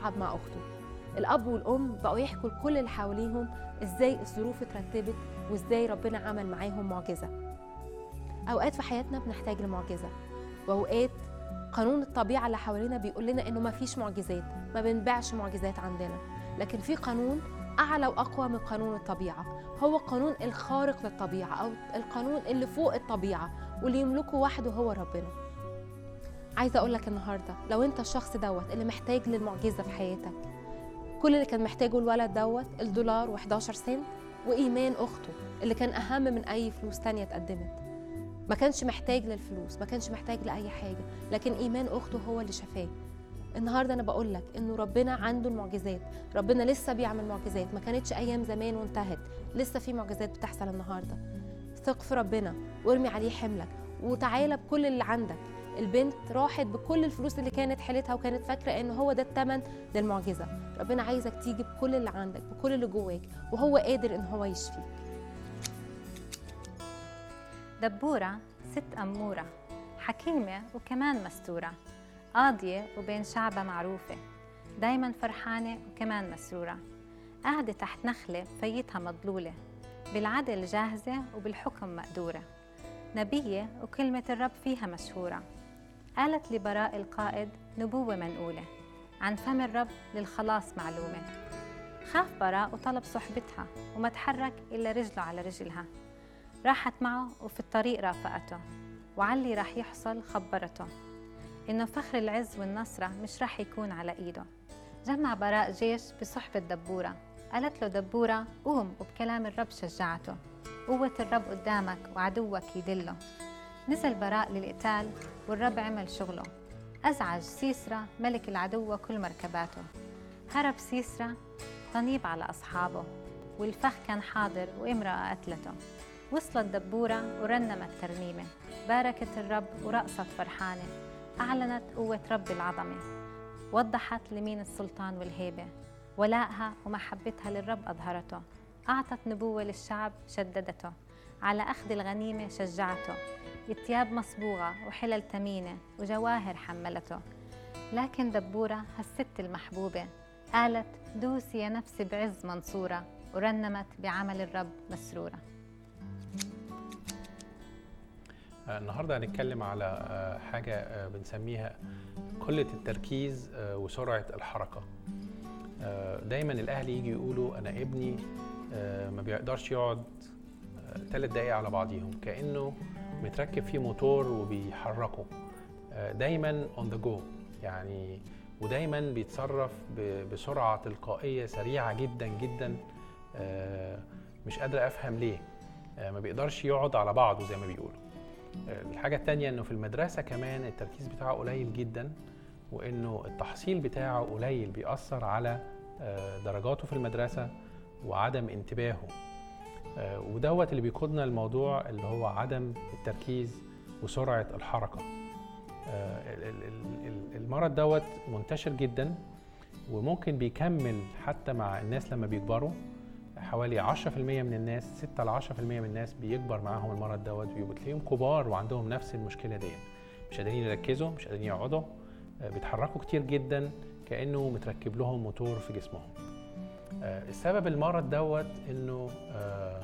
بيلعب مع اخته الاب والام بقوا يحكوا لكل اللي حواليهم ازاي الظروف اترتبت وازاي ربنا عمل معاهم معجزه اوقات في حياتنا بنحتاج لمعجزه واوقات قانون الطبيعه اللي حوالينا بيقول لنا انه ما فيش معجزات ما بنبيعش معجزات عندنا لكن في قانون اعلى واقوى من قانون الطبيعه هو قانون الخارق للطبيعه او القانون اللي فوق الطبيعه واللي يملكه وحده هو ربنا عايزه اقول لك النهارده لو انت الشخص دوت اللي محتاج للمعجزه في حياتك كل اللي كان محتاجه الولد دوت الدولار و11 سنت وايمان اخته اللي كان اهم من اي فلوس تانية اتقدمت ما كانش محتاج للفلوس ما كانش محتاج لاي حاجه لكن ايمان اخته هو اللي شفاه النهارده انا بقول لك انه ربنا عنده المعجزات ربنا لسه بيعمل معجزات ما كانتش ايام زمان وانتهت لسه في معجزات بتحصل النهارده ثق في ربنا وارمي عليه حملك وتعالى بكل اللي عندك البنت راحت بكل الفلوس اللي كانت حيلتها وكانت فاكره ان هو ده الثمن للمعجزه ربنا عايزك تيجي بكل اللي عندك بكل اللي جواك وهو قادر ان هو يشفيك دبورة ست أمورة حكيمة وكمان مستورة قاضية وبين شعبها معروفة دايما فرحانة وكمان مسرورة قاعدة تحت نخلة فيتها مضلولة بالعدل جاهزة وبالحكم مقدورة نبية وكلمة الرب فيها مشهورة قالت لبراء القائد نبوة منقولة عن فم الرب للخلاص معلومة خاف براء وطلب صحبتها وما تحرك إلا رجله على رجلها راحت معه وفي الطريق رافقته وعلي راح يحصل خبرته إنه فخر العز والنصرة مش راح يكون على إيده جمع براء جيش بصحبة دبورة قالت له دبورة قوم وبكلام الرب شجعته قوة الرب قدامك وعدوك يدله نزل براء للقتال والرب عمل شغله أزعج سيسرا ملك العدو وكل مركباته هرب سيسرا طنيب على أصحابه والفخ كان حاضر وامرأة قتلته وصلت دبورة ورنمت ترنيمة باركت الرب ورقصت فرحانة أعلنت قوة رب العظمة وضحت لمين السلطان والهيبة ولائها ومحبتها للرب أظهرته أعطت نبوة للشعب شددته على أخذ الغنيمة شجعته بثياب مصبوغة وحلل ثمينة وجواهر حملته لكن دبورة هالست المحبوبة قالت دوسي يا نفسي بعز منصورة ورنمت بعمل الرب مسرورة النهارده هنتكلم على آه، حاجة آه، بنسميها قلة التركيز آه، وسرعة الحركة آه، دايما الأهل يجي يقولوا أنا ابني آه، ما بيقدرش يقعد ثلاث دقايق على بعضيهم كأنه متركب فيه موتور وبيحركه آه، دايما اون ذا جو يعني ودايما بيتصرف ب- بسرعة تلقائية سريعة جدا جدا آه، مش قادر أفهم ليه آه، ما بيقدرش يقعد على بعضه زي ما بيقولوا الحاجة التانية انه في المدرسة كمان التركيز بتاعه قليل جدا وانه التحصيل بتاعه قليل بيأثر على آه، درجاته في المدرسة وعدم انتباهه آه، ودوت اللي بيقودنا الموضوع اللي هو عدم التركيز وسرعة الحركة آه، ال- ال- ال- ال- المرض دوت منتشر جدا وممكن بيكمل حتى مع الناس لما بيكبروا حوالي 10% من الناس 6 ل 10% من الناس بيكبر معاهم المرض دوت وبتلاقيهم كبار وعندهم نفس المشكله ديت مش قادرين يركزوا مش قادرين يقعدوا آه، بيتحركوا كتير جدا كانه متركب لهم موتور في جسمهم آه، السبب المرض دوت انه آه،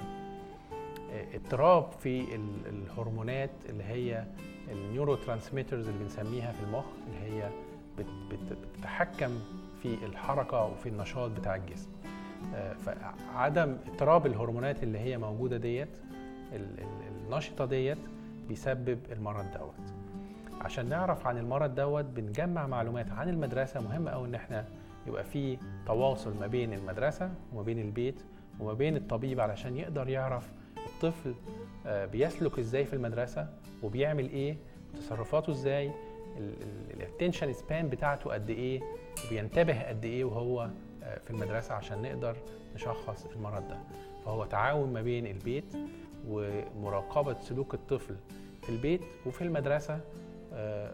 آه، اضطراب في ال- الهرمونات اللي هي النيورو ترانسميترز اللي بنسميها في المخ اللي هي بت- بت- بتتحكم في الحركه وفي النشاط بتاع الجسم آه، فعدم اضطراب الهرمونات اللي هي موجوده ديت ال- ال- النشطه ديت بيسبب المرض دوت عشان نعرف عن المرض دوت بنجمع معلومات عن المدرسه مهم قوي ان احنا يبقى في تواصل ما بين المدرسه وما بين البيت وما بين الطبيب علشان يقدر يعرف الطفل آه، بيسلك ازاي في المدرسه وبيعمل ايه تصرفاته ازاي الاتنشن سبان بتاعته قد ايه وبينتبه قد ايه وهو آه، في المدرسه عشان نقدر نشخص المرض ده فهو تعاون ما بين البيت ومراقبه سلوك الطفل في البيت وفي المدرسه آه،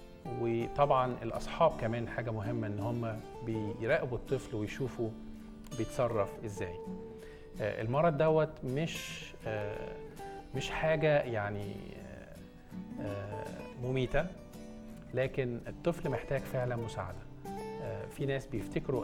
وطبعا الاصحاب كمان حاجه مهمه ان هم بيراقبوا الطفل ويشوفوا بيتصرف ازاي آه، المرض دوت مش آه، مش حاجه يعني آه، آه، مميته لكن الطفل محتاج فعلا مساعده آه، في ناس بيفتكروا